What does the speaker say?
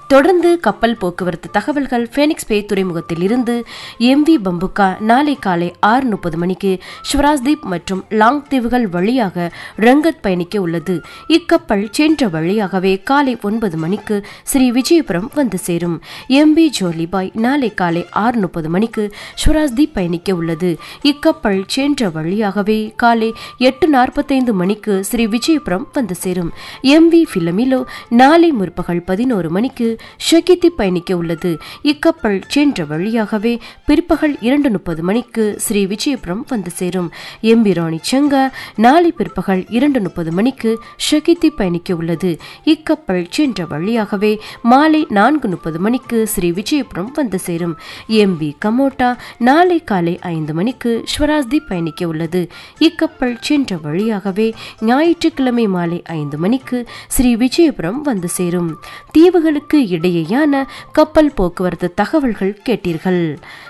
தொடர்ந்து கப்பல் போக்குவரத்து தகவல்கள் ஃபேனிக்ஸ் பே துறைமுகத்தில் இருந்து எம்வி பம்புகா நாளை காலை ஆறு முப்பது மணிக்கு ஸ்வராஜ்தீப் மற்றும் லாங் தீவுகள் வழியாக ரங்கத் பயணிக்க உள்ளது இக்கப்பல் சென்ற வழியாகவே காலை ஒன்பது மணிக்கு ஸ்ரீ விஜயபுரம் வந்து சேரும் எம்பி ஜோலிபாய் நாளை காலை ஆறு முப்பது மணிக்கு ஸ்வராஜ்தீப் பயணிக்க உள்ளது இக்கப்பல் சென்ற வழியாகவே காலை எட்டு நாற்பத்தைந்து மணிக்கு ஸ்ரீ விஜயபுரம் வந்து சேரும் எம்வி பிலமிலோ நாளை முற்பகல் பதினோரு மணிக்கு ஷகித்தி பயணிக்க உள்ளது இக்கப்பல் சென்ற வழியாகவே பிற்பகல் இரண்டு முப்பது மணிக்கு ஸ்ரீ விஜயபுரம் வந்து சேரும் எம்பி ராணி சங்கா நாளை பிற்பகல் இரண்டு முப்பது மணிக்கு ஷகித்தி பயணிக்க உள்ளது இக்கப்பல் சென்ற வழியாகவே மாலை நான்கு முப்பது மணிக்கு ஸ்ரீ விஜயபுரம் வந்து சேரும் எம்பி கமோட்டா நாளை காலை ஐந்து மணிக்கு ஸ்வராஜ்தி பயணிக்க உள்ளது இக்கப்பல் சென்ற வழியாகவே ஞாயிற்றுக்கிழமை மாலை ஐந்து மணிக்கு ஸ்ரீ விஜயபுரம் வந்து சேரும் தீவுகளுக்கு இடையேயான கப்பல் போக்குவரத்து தகவல்கள் கேட்டீர்கள்